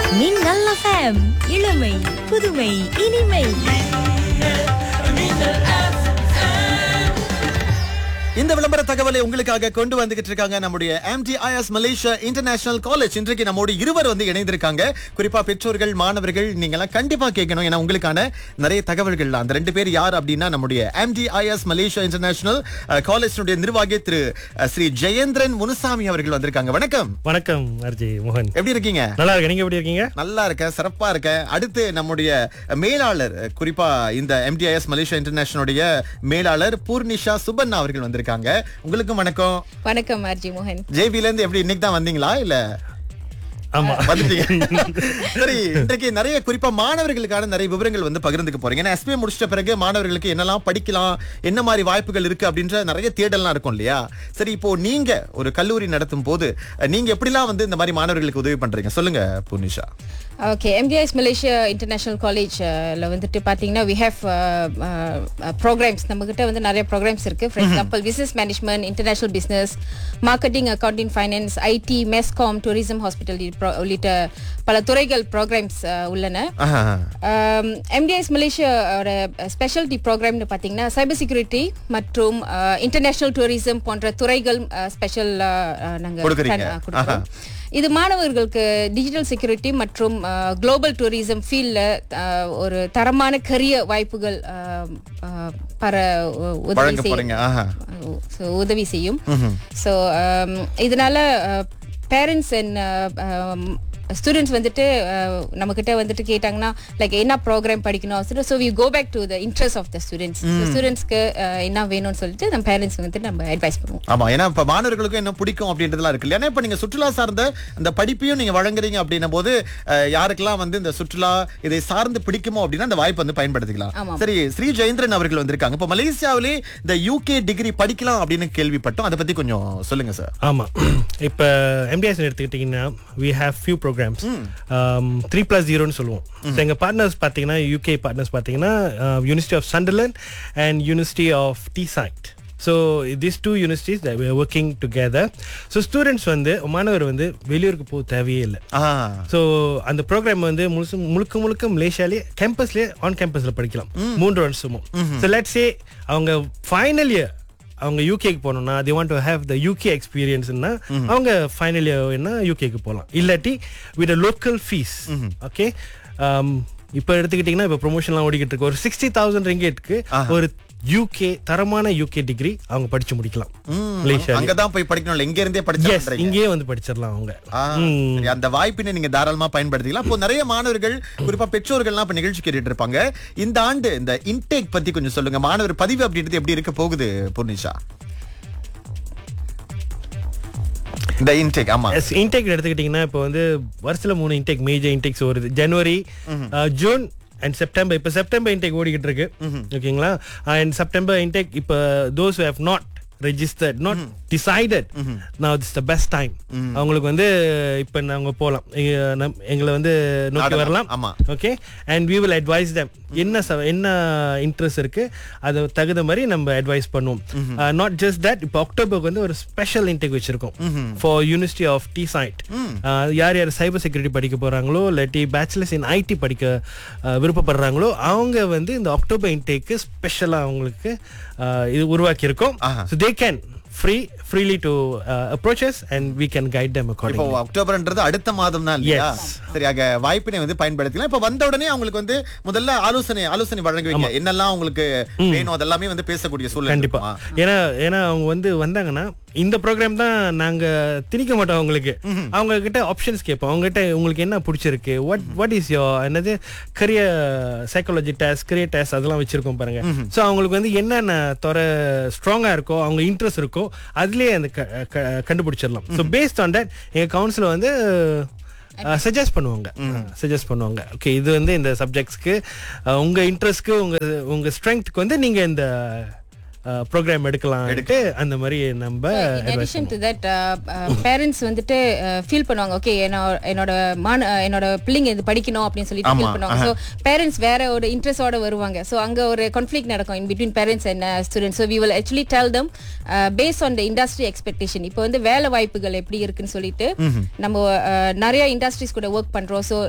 மின்னல் எஃப்எம் இளமை புதுமை இனிமை இந்த விளம்பர தகவலை உங்களுக்காக கொண்டு வந்துகிட்டு இருக்காங்க நம்முடைய MTIS மலேசியா இன்டர்நேஷனல் காலேஜ் இன்றைக்கு நம்மோடு இருவர் வந்து இணைந்திருக்காங்க குறிப்பா பெற்றோர்கள் மாணவர்கள் நீங்க எல்லாம் கண்டிப்பா கேட்கணும் ஏன்னா உங்களுக்கான நிறைய தகவல்கள் அந்த ரெண்டு பேர் யார் அப்படின்னா நம்முடைய MTIS மலேசியா இன்டர்நேஷனல் காலேஜினுடைய நிர்வாகி திரு அஹ், ஸ்ரீ ஜெயேந்திரன் முனுசாமி அவர்கள் வந்திருக்காங்க வணக்கம் வணக்கம் அர்ஜி மோகன் எப்படி இருக்கீங்க நல்லா இருக்கேன் நீங்க எப்படி இருக்கீங்க நல்லா இருக்கேன் சிறப்பா இருக்கேன் அடுத்து நம்முடைய மேலாளர் குறிப்பா இந்த எம்டிஐஎஸ் மலேசியா இன்டர்நேஷனலுடைய மேலாளர் பூர்ணிஷா சுபண்ணா அவர்கள் வந்திருக்காங்க உங்களுக்கும் வணக்கம் வணக்கம் ஆர்ஜி மோகன் ஜேபில இருந்து எப்படி இன்னைக்கு தான் வந்தீங்களா இல்ல ஆமா வந்துட்டீங்க சரி இன்றைக்கு நிறைய குறிப்பா மாணவர்களுக்கான நிறைய விவரங்கள் வந்து பகிர்ந்துக்க போறீங்க ஏன்னா எஸ்பி முடிச்சிட்ட பிறகு மாணவர்களுக்கு என்னெல்லாம் படிக்கலாம் என்ன மாதிரி வாய்ப்புகள் இருக்கு அப்படின்ற நிறைய தேடல்லாம் இருக்கும் இல்லையா சரி இப்போ நீங்க ஒரு கல்லூரி நடத்தும் போது நீங்க எப்படிலாம் வந்து இந்த மாதிரி மாணவர்களுக்கு உதவி பண்றீங்க சொல்லுங்க Poornisha okay MTS Malaysia international காலேஜ்ல வந்துட்டு பார்த்தீங்கன்னா வி ஹேவ் ப்ரோக்ராம்ஸ் நம்மக்கிட்ட வந்து நிறைய ப்ரோக்ராம்ஸ் இருக்கு for example business management international business marketing accounting finance IT mass comm tourism hospital உள்ளிட்ட பல துறைகள் ப்ரோக்ராம்ஸ் உள்ளன ஆஹா. எம்டிஎஸ் மலேசியாவோட ஸ்பெஷாலிட்டி ப்ரோக்ராம்னு பார்த்தீங்கன்னா சைபர் செக்யூரிட்டி மற்றும் இன்டர்நேஷனல் டூரிசம் போன்ற துறைகள் ஸ்பெஷல் நாங்கள் கொடுக்குறீங்க. கொடுக்குறோம் இது மாணவர்களுக்கு டிஜிட்டல் செக்யூரிட்டி மற்றும் குளோபல் டூரிசம் ஃபீல்டில் ஒரு தரமான கரிய வாய்ப்புகள் அஹ், அஹ், பெற உ- உதவி வழங்க போறீங்க செய்யும் ஆஹா So, உதவி செய்யும் ஸோ இதனால பேரண்ட்ஸ் அண்ட் ஸ்டூடெண்ட்ஸ் வந்துட்டு நம்ம கிட்ட வந்துட்டு கேட்டாங்கன்னா லைக் என்ன ப்ரோக்ராம் படிக்கணும் so we go back to the interest of the students ஸ்டூடெண்ட்ஸ்க்கு என்ன வேணும்னு சொல்லிட்டு நம்ம பேரண்ட்ஸ் வந்துட்டு நம்ம அட்வைஸ் பண்ணுவோம் ஆமா ஏன்னா இப்ப மாணவர்களுக்கும் என்ன பிடிக்கும் அப்படின்றதுலாம் இருக்கு இல்லையா ஏன்னா இப்ப நீங்க சுற்றுலா சார்ந்த அந்த படிப்பையும் நீங்க வழங்குறீங்க அப்படின்னும் போது அஹ், யாருக்கெல்லாம் வந்து இந்த சுற்றுலா இதை சார்ந்து பிடிக்குமோ அப்படின்னா அந்த வாய்ப்பு வந்து பயன்படுத்திக்கலாம் ஆமாம். சரி ஸ்ரீ ஜெயேந்திரன் அவர்கள் வந்திருக்காங்க இப்ப மலேசியாவிலே இந்த யூகே டிகிரி படிக்கலாம் அப்படின்னு கேள்விப்பட்டோம் அதை பத்தி கொஞ்சம் சொல்லுங்க சார் ஆமா இப்ப எம்டிஎஸ் எடுத்துக்கிட்டீங்கன்னா we have few programmes three plus ஜீரோன்னு சொல்லுவோம் So, எங்க பார்ட்னர்ஸ் பாத்தீங்கன்னா யூகே பார்ட்னர்ஸ் பாத்தீங்கன்னா university of Sunderland and university of Teesside so this two universities working together so students வந்து மாணவர் வந்து வெளியூருக்கு போக தேவையே இல்லை ஆ ஸோ அந்த ப்ரோக்ராம் வந்து முழுசு முழுக்க முழுக்க மலேசியாலே கேம்பஸ்லேயே ஆன் கேம்பஸ்ல படிக்கலாம் மூன்று வருஷமும் ஸோ லெட்ஸ் சே அவங்க ஃபைனல் இயர் அவங்க யூகேக்கு போகணும்னா they want to have the UK எக்ஸ்பீரியன்ஸ்னா அவங்க ஃபைனல் இயர் என்ன யூகேக்கு போகலாம் இல்லாட்டி வித் லோக்கல் ஃபீஸ் ஓகே இப்போ எடுத்துக்கிட்டிங்கன்னா இப்போ ப்ரொமோஷன்லாம் ஓடிக்கிட்டு இருக்கு ஒரு சிக்ஸ்டி தௌசண்ட் ரிங்கேட்க்கு ஒரு யூகே தரமான யூகே டிகிரி அவங்க படிச்சு முடிக்கலாம் மலேசியா அங்கதான் போய் படிக்கணும் எங்க இருந்தே எஸ் படிச்சு இங்கேயே வந்து படிச்சிடலாம் அவங்க ஆ, சரி, அந்த வாய்ப்பினை நீங்க தாராளமா பயன்படுத்திக்கலாம் இப்போ நிறைய மாணவர்கள் குறிப்பா பெற்றோர்கள்லாம் இப்ப நிகழ்ச்சி கேட்டுட்டு இருப்பாங்க இந்த ஆண்டு இந்த இன்டேக் பத்தி கொஞ்சம் சொல்லுங்க மாணவர் பதிவு அப்படின்றது எப்படி இருக்க போகுது பூர்ணிஷா இந்த இன்டேக் ஆமா எஸ் இன்டேக் எடுத்துக்கிட்டிங்கன்னா இப்போ வந்து வருஷத்துல மூணு இன்டேக் மேஜர் இன்டேக்ஸ் வருது ஜனவரி ஜூன் அண்ட் செப்டம்பர் இப்போ செப்டம்பர் இன்டேக் ஓடிக்கிட்டு இருக்கு ஓகேங்களா அண்ட் செப்டம்பர் இன்டேக் இப்போ those have not registered not decided நான் இட்ஸ் த பெஸ்ட் டைம் அவங்களுக்கு வந்து இப்போ நாங்க போகலாம் எங்களை வந்து நோக்கி நாடலாம். வரலாம் ஆமா. Okay and we will advise them என்ன ச- என்ன இன்ட்ரெஸ்ட் இருக்கு அது தகுந்த மாதிரி நம்ம அட்வைஸ் பண்ணுவோம் நாட் ஜஸ்ட் தட் இப்போ அக்டோபருக்கு வந்து ஒரு ஸ்பெஷல் இன்டேக் வச்சிருக்கோம் for university of Teesside யார் யார் சைபர் செக்யூரிட்டி படிக்க போறாங்களோ இல்லாட்டி பேச்சுலர்ஸ் இன் ஐடி படிக்க uh, விருப்பப்படுறாங்களோ அவங்க வந்து இந்த அக்டோபர் இன்டேக்கு ஸ்பெஷலாக அவங்களுக்கு uh, இது உருவாக்கி இருக்கோம் ஆஹா. So they can free freely to approaches and we can guide them இப்போ accordingly அக்டோபர்ன்றது அடுத்த மாதம் தான் இல்லையா Yes. சரியாக வாய்ப்பினை வந்து பயன்படுத்திக்கலாம் இப்ப வந்த உடனே அவங்களுக்கு வந்து முதல்ல ஆலோசனை ஆலோசனை வழங்குவீங்க என்னெல்லாம் உங்களுக்கு வேணும் அதெல்லாமே வந்து பேசக்கூடிய சூழ்நிலை கண்டிப்பா இருக்குமா? ஏன்னா ஏன்னா அவங்க வந்து வந்தாங்கன்னா இந்த ப்ரோக்ராம் தான் நாங்க திணிக்க மாட்டோம் அவங்களுக்கு அவங்க கிட்ட ஆப்ஷன்ஸ் கேட்போம் அவங்க கிட்ட உங்களுக்கு என்ன பிடிச்சிருக்கு வாட் வாட் இஸ் யோ என்னது career psychology test career test அதெல்லாம் வச்சிருக்கோம் பாருங்க ஸோ அவங்களுக்கு வந்து என்னென்ன துறை ஸ்ட்ராங்கா இருக்கோ அவங்க இன்ட்ரெஸ்ட் இருக்கோ அதுலயே அந்த க- க- கண்டுபிடிச்சிடலாம் ஸோ பேஸ்ட் ஆன் தட் எங்க கவுன்சில் வந்து சஜஸ்ட் பண்ணுவாங்க சஜஸ்ட் பண்ணுவாங்க ஓகே இது வந்து இந்த சப்ஜெக்ட்ஸ்க்கு உங்க இன்ட்ரெஸ்ட்க்கு உங்க உங்க ஸ்ட்ரென்த்க்கு வந்து நீங்க இந்த ப்ரோக்ராம் எடுக்கலாம் அந்த மாதிரி நம்ம in addition to that parents வந்துட்டு ஃபீல் பண்ணுவாங்க ஓகே என்னோட மான என்னோட பிள்ளைங்க இது படிக்கணும் அப்படின்னு சொல்லிட்டு ஆமா, ஃபீல் பண்ணுவாங்க ஸோ பேரண்ட்ஸ் வேற ஒரு இன்ட்ரெஸ்டோட வருவாங்க ஸோ அங்க ஒரு கான்ஃபிளிக் நடக்கும் in between parents and students so we will actually tell them base on the industry expectation இப்போ வந்து வேலை வாய்ப்புகள் எப்படி இருக்குன்னு சொல்லிட்டு நம்ம uh, நிறைய இண்டஸ்ட்ரீஸ் கூட ஒர்க் பண்றோம் ஸோ